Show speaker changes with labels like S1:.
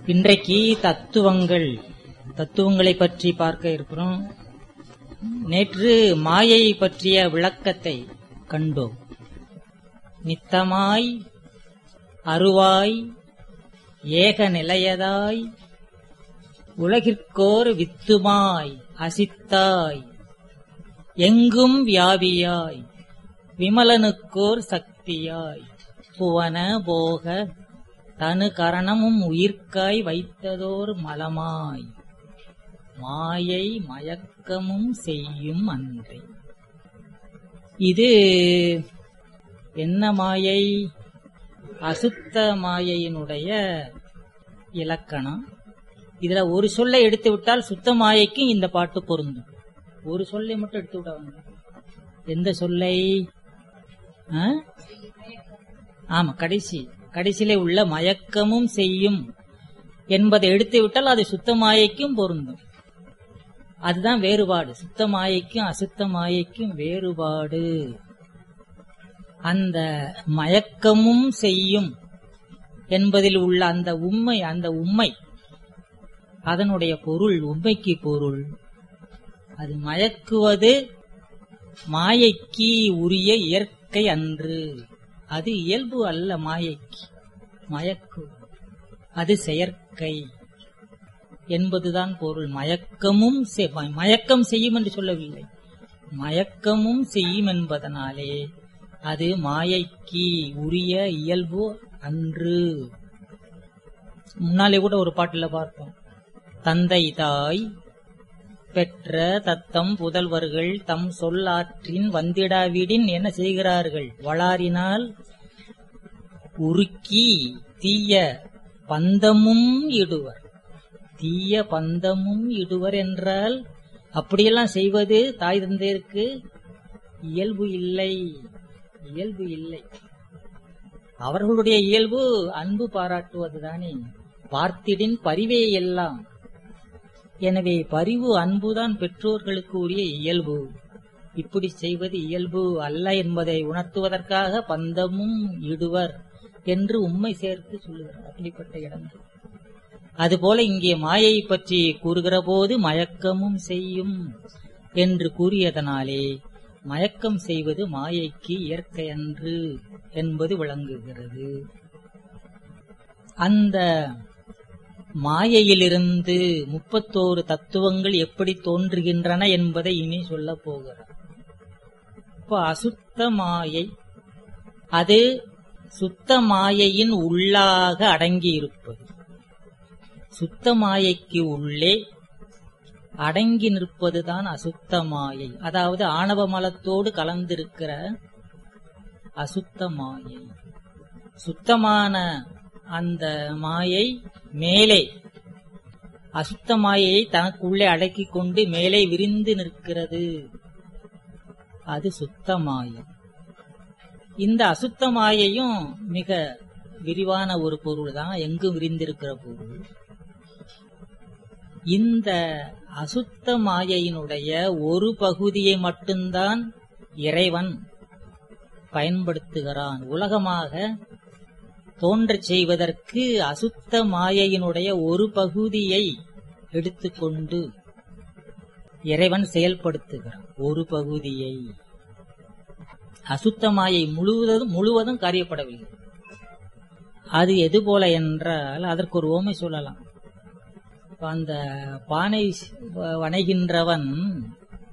S1: இன்றைக்கு தத்துவங்கள் தத்துவங்களை பற்றி பார்க்க இருக்கிறோம் நேற்று மாயை பற்றிய விளக்கத்தை கண்டோம் நித்தமாய் அருவாய் ஏக நிலையதாய் உலகிற்கோர் வித்துமாய் அசித்தாய் எங்கும் வியாபியாய் விமலனுக்கோர் சக்தியாய் புவன போக தனு கரணமும் உயிர்க்காய் வைத்ததோர் மலமாய் மாயை மயக்கமும் செய்யும் அன்றை இது என்ன மாயை அசுத்த மாயையினுடைய இலக்கணம் இதுல ஒரு சொல்லை எடுத்து விட்டால் சுத்த மாயைக்கும் இந்த பாட்டு பொருந்தும் ஒரு சொல்லை மட்டும் எடுத்து விட எந்த சொல்லை ஆ? ஆமா கடைசி கடைசியிலே உள்ள மயக்கமும் செய்யும் என்பதை எடுத்து விட்டால் அது சுத்த மாயைக்கும் பொருந்தும் அதுதான் வேறுபாடு சுத்த மாயைக்கும் அசுத்த மாயைக்கும் வேறுபாடு அந்த மயக்கமும் செய்யும் என்பதில் உள்ள அந்த உண்மை அந்த உண்மை அதனுடைய பொருள் உண்மைக்கு பொருள் அது மயக்குவது மாயைக்கு உரிய இயற்கை அன்று அது இயல்பு அல்ல மாயைக்கு மயக்கு அது செயற்கை என்பதுதான் பொருள் மயக்கமும் செ- மயக்கம் செய்யும் என்று சொல்லவில்லை மயக்கமும் செய்யும் என்பதனாலே அது மாயைக்கு உரிய இயல்பு அன்று முன்னாலே கூட ஒரு பாட்டுல பார்த்தோம் தந்தை தாய் பெற்ற தத்தம் புதல்வர்கள் தம் சொல்லாற்றின் வந்திடாவிடின் என்ன செய்கிறார்கள் வளாரினால் உருக்கி தீய பந்தமும் இடுவர் தீய பந்தமும் இடுவர் என்றால் அப்படியெல்லாம் செய்வது தாய் தந்தையருக்கு இயல்பு இல்லை இயல்பு இல்லை அவர்களுடைய இயல்பு அன்பு பாராட்டுவதுதானே பார்த்திடின் பரிவே எல்லாம் எனவே பரிவு அன்புதான் பெற்றோர்களுக்கு உரிய இயல்பு இப்படி செய்வது இயல்பு அல்ல என்பதை உணர்த்துவதற்காக பந்தமும் இடுவர் என்று உண்மை சேர்த்து சொல்லுகிறார் அப்படிப்பட்ட இடங்கள் அதுபோல இங்கே மாயை பற்றி கூறுகிற போது மயக்கமும் செய்யும் என்று கூறியதனாலே மயக்கம் செய்வது மாயைக்கு இயற்கையன்று என்பது விளங்குகிறது அந்த மாயையிலிருந்து முப்பத்தோரு தத்துவங்கள் எப்படி தோன்றுகின்றன என்பதை இனி சொல்லப் போகிறார் இப்ப அசுத்த மாயை அது சுத்த மாயையின் உள்ளாக அடங்கி இருப்பது சுத்த மாயைக்கு உள்ளே அடங்கி நிற்பதுதான் அசுத்த மாயை அதாவது ஆணவ மலத்தோடு கலந்திருக்கிற அசுத்த மாயை சுத்தமான அந்த மாயை மேலே அசுத்த மாயையை தனக்குள்ளே அடக்கிக் கொண்டு மேலே விரிந்து நிற்கிறது அது சுத்த மாயை இந்த அசுத்த மாயையும் மிக விரிவான ஒரு பொருள் தான் எங்கும் விரிந்திருக்கிற பொருள் இந்த அசுத்த மாயையினுடைய ஒரு பகுதியை மட்டும்தான் இறைவன் பயன்படுத்துகிறான் உலகமாக தோன்றச் செய்வதற்கு அசுத்த மாயையினுடைய ஒரு பகுதியை எடுத்துக்கொண்டு இறைவன் செயல்படுத்துகிறான் ஒரு பகுதியை அசுத்த மாயை முழுவதும் முழுவதும் காரியப்படவில்லை அது எது போல என்றால் அதற்கு ஒரு ஓமை சொல்லலாம் இப்ப அந்த பானை வணைகின்றவன்